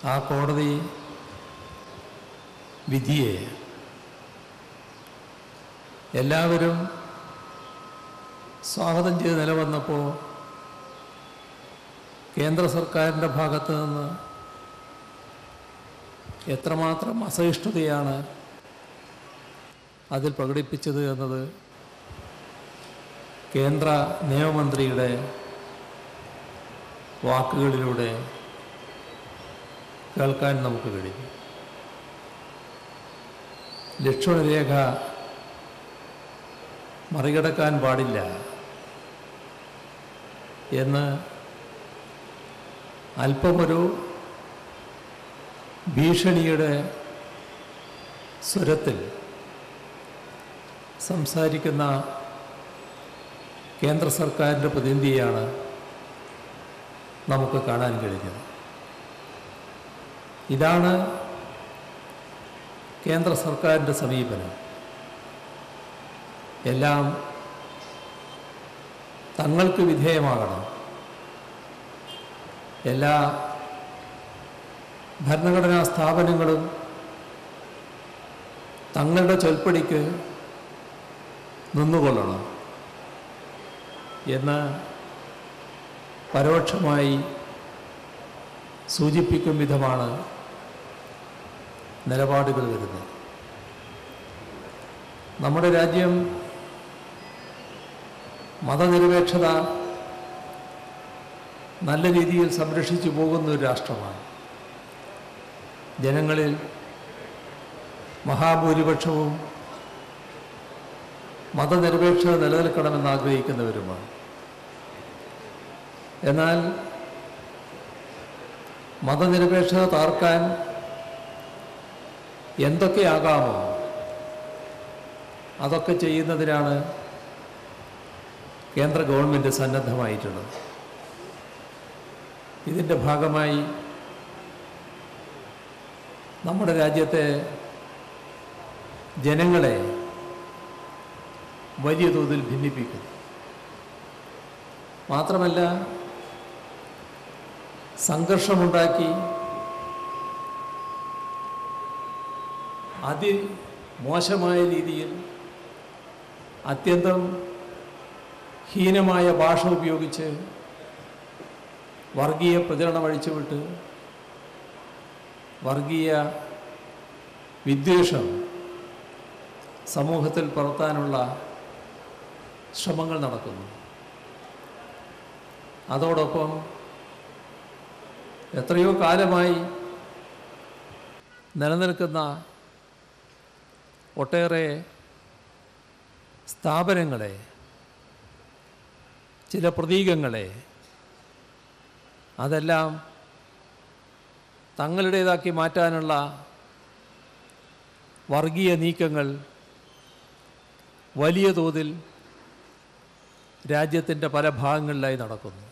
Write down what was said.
ആ കോടതി വിധിയെ എല്ലാവരും സ്വാഗതം ചെയ്ത് നിലവന്നപ്പോൾ കേന്ദ്ര സർക്കാരിൻ്റെ ഭാഗത്ത് നിന്ന് എത്രമാത്രം അസഹിഷ്ണുതയാണ് അതിൽ പ്രകടിപ്പിച്ചത് എന്നത് കേന്ദ്ര നിയമമന്ത്രിയുടെ വാക്കുകളിലൂടെ കേൾക്കാൻ നമുക്ക് കഴിയും ലക്ഷ്മണരേഖ മറികടക്കാൻ പാടില്ല എന്ന് അല്പമൊരു ഭീഷണിയുടെ സ്വരത്തിൽ സംസാരിക്കുന്ന കേന്ദ്ര സർക്കാരിൻ്റെ പ്രതിനിധിയാണ് നമുക്ക് കാണാൻ കഴിഞ്ഞത് ഇതാണ് കേന്ദ്ര സർക്കാരിൻ്റെ സമീപനം എല്ലാം തങ്ങൾക്ക് വിധേയമാകണം എല്ലാ ഭരണഘടനാ സ്ഥാപനങ്ങളും തങ്ങളുടെ ചൊൽപ്പടിക്ക് നിന്നുകൊള്ളണം എന്ന് പരോക്ഷമായി സൂചിപ്പിക്കും വിധമാണ് നിലപാടുകൾ വരുന്നത് നമ്മുടെ രാജ്യം മതനിരപേക്ഷത നല്ല രീതിയിൽ സംരക്ഷിച്ചു പോകുന്ന ഒരു രാഷ്ട്രമാണ് ജനങ്ങളിൽ മഹാഭൂരിപക്ഷവും മതനിരപേക്ഷത നിലനിൽക്കണമെന്ന് ആഗ്രഹിക്കുന്നവരുമാണ് എന്നാൽ മതനിരപേക്ഷത താർക്കാൻ എന്തൊക്കെയാകാമോ അതൊക്കെ ചെയ്യുന്നതിനാണ് കേന്ദ്ര ഗവൺമെൻറ് സന്നദ്ധമായിട്ടുള്ളത് ഇതിൻ്റെ ഭാഗമായി നമ്മുടെ രാജ്യത്തെ ജനങ്ങളെ വലിയ തോതിൽ ഭിന്നിപ്പിക്കുന്നു മാത്രമല്ല സംഘർഷമുണ്ടാക്കി അതി മോശമായ രീതിയിൽ അത്യന്തം ഹീനമായ ഭാഷ ഉപയോഗിച്ച് വർഗീയ പ്രചരണം അഴിച്ചുവിട്ട് വർഗീയ വിദ്വേഷം സമൂഹത്തിൽ പുറത്താനുള്ള ശ്രമങ്ങൾ നടക്കുന്നു അതോടൊപ്പം എത്രയോ കാലമായി നിലനിൽക്കുന്ന ഒട്ടേറെ സ്ഥാപനങ്ങളെ ചില പ്രതീകങ്ങളെ അതെല്ലാം തങ്ങളുടേതാക്കി മാറ്റാനുള്ള വർഗീയ നീക്കങ്ങൾ വലിയ തോതിൽ രാജ്യത്തിൻ്റെ പല ഭാഗങ്ങളിലായി നടക്കുന്നു